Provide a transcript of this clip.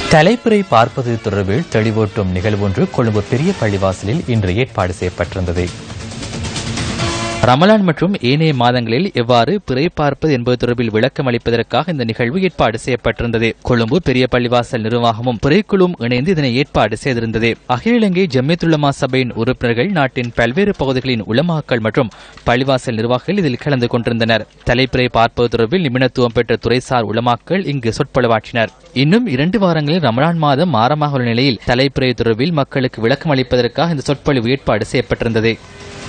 தலைப்புரை பார்ப்பது தொடர்பில் தெளிவூட்டும் நிகழ்வொன்று கொழும்பு பெரிய பள்ளிவாசலில் இன்று ஏற்பாடு செய்யப்பட்டிருந்தது ரமலான் மற்றும் ஏனைய மாதங்களில் எவ்வாறு பிறை பார்ப்பது என்பது தொடர்பில் விளக்கம் அளிப்பதற்காக இந்த நிகழ்வு ஏற்பாடு செய்யப்பட்டிருந்தது கொழும்பு பெரிய பள்ளிவாசல் நிர்வாகமும் பிறைக்குழுவும் இணைந்து இதனை ஏற்பாடு செய்திருந்தது அகில இலங்கை ஜம்மியத்துலமா சபையின் உறுப்பினர்கள் நாட்டின் பல்வேறு பகுதிகளின் உலமாக்கள் மற்றும் பள்ளிவாசல் நிர்வாகிகள் இதில் கலந்து கொண்டிருந்தனர் தலைப்பிறை பார்ப்பது தொடர்பில் நிபுணத்துவம் பெற்ற துறைசார் உலமாக்கள் இங்கு சொற்பொழிவாற்றினர் இன்னும் இரண்டு வாரங்களில் ரமலான் மாதம் ஆரமாக உள்ள நிலையில் தலைப்பிறை தொடர்பில் மக்களுக்கு விளக்கம் அளிப்பதற்காக இந்த சொற்பொழிவு ஏற்பாடு செய்யப்பட்டிருந்தது